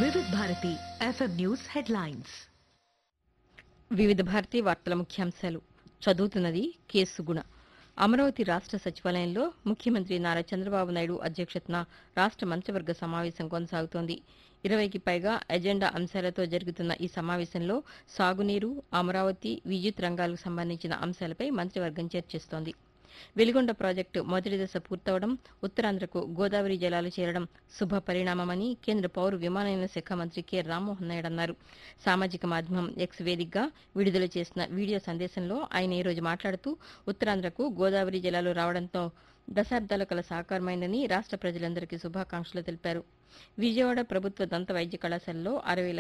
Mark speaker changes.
Speaker 1: వివిధ Bharati FM news headlines
Speaker 2: వివిధ భారతి వార్తల ముఖ్యాంశాలు చదువుతున్నది కేసు గుణ అమరావతి రాష్ట్ర సచివాలయంలో ముఖ్యమంత్రి నారా చంద్రబాబు నాయుడు అధ్యక్షతన రాష్ట్ర మంత్రివర్గ సమావేశం కొనసాగుతోంది ఇరవైకి పైగా ఎజెండా అంశాలతో జరుగుతున్న ఈ సమావేశంలో సాగునీరు అమరావతి విద్యుత్ రంగాలకు సంబంధించిన అంశాలపై మంత్రివర్గం చర్చిస్తోంది వెలిగొండ ప్రాజెక్టు మొదటి దశ పూర్తవడం ఉత్తరాంధ్రకు గోదావరి జలాలు చేరడం శుభ పరిణామమని కేంద్ర పౌర విమానయాన శాఖ మంత్రి కె రామ్మోహన్ నాయుడు అన్నారు సామాజిక మాధ్యమం ఎక్స్ వేదికగా విడుదల చేసిన వీడియో సందేశంలో ఆయన ఈరోజు మాట్లాడుతూ ఉత్తరాంధ్రకు గోదావరి జలాలు రావడంతో దశాబ్దాల కల సాకారమైందని రాష్ట్ర ప్రజలందరికీ శుభాకాంక్షలు తెలిపారు విజయవాడ ప్రభుత్వ దంత వైద్య కళాశాలలో అరవై